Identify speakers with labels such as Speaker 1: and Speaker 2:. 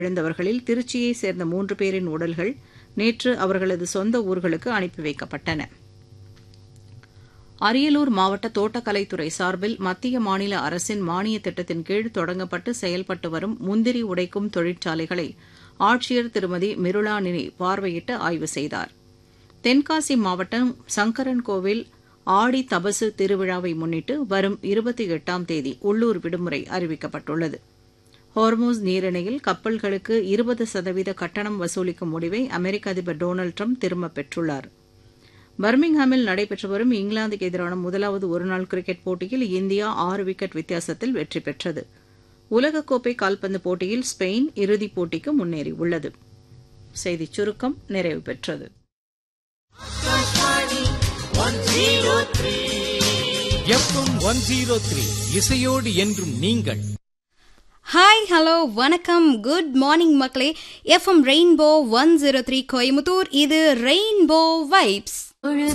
Speaker 1: இழந்தவர்களில் திருச்சியைச் சேர்ந்த மூன்று பேரின் உடல்கள் நேற்று அவர்களது சொந்த ஊர்களுக்கு அனுப்பி வைக்கப்பட்டன அரியலூர் மாவட்ட தோட்டக்கலைத்துறை சார்பில் மத்திய மாநில அரசின் மானிய திட்டத்தின் கீழ் தொடங்கப்பட்டு செயல்பட்டு வரும் முந்திரி உடைக்கும் தொழிற்சாலைகளை ஆட்சியர் திருமதி மிருளாநிதி பார்வையிட்டு ஆய்வு செய்தார் தென்காசி மாவட்டம் சங்கரன் கோவில் ஆடி தபசு திருவிழாவை முன்னிட்டு வரும் இருபத்தி எட்டாம் தேதி உள்ளூர் விடுமுறை அறிவிக்கப்பட்டுள்ளது ஹோர்மூஸ் நீரிணையில் கப்பல்களுக்கு இருபது சதவீத கட்டணம் வசூலிக்கும் முடிவை அமெரிக்க அதிபர் டொனால்டு ட்ரம்ப் திரும்பப் பெற்றுள்ளார் பர்மிங்ஹாமில் நடைபெற்று வரும் இங்கிலாந்துக்கு எதிரான முதலாவது ஒருநாள் கிரிக்கெட் போட்டியில் இந்தியா ஆறு விக்கெட் வித்தியாசத்தில் வெற்றி பெற்றது உலகக்கோப்பை கால்பந்து போட்டியில் ஸ்பெயின் இறுதிப் போட்டிக்கு முன்னேறியுள்ளது செய்திச் சுருக்கம் நிறைவு பெற்றது
Speaker 2: எஃப்எம் ஒன் ஜீரோ த்ரீ இசையோடு என்றும் நீங்கள்
Speaker 3: ஹாய் ஹலோ வணக்கம் குட் மார்னிங் மக்களே FM Rainbow one zero three Coimbatore இது ரெயின்போ வைப்ஸ்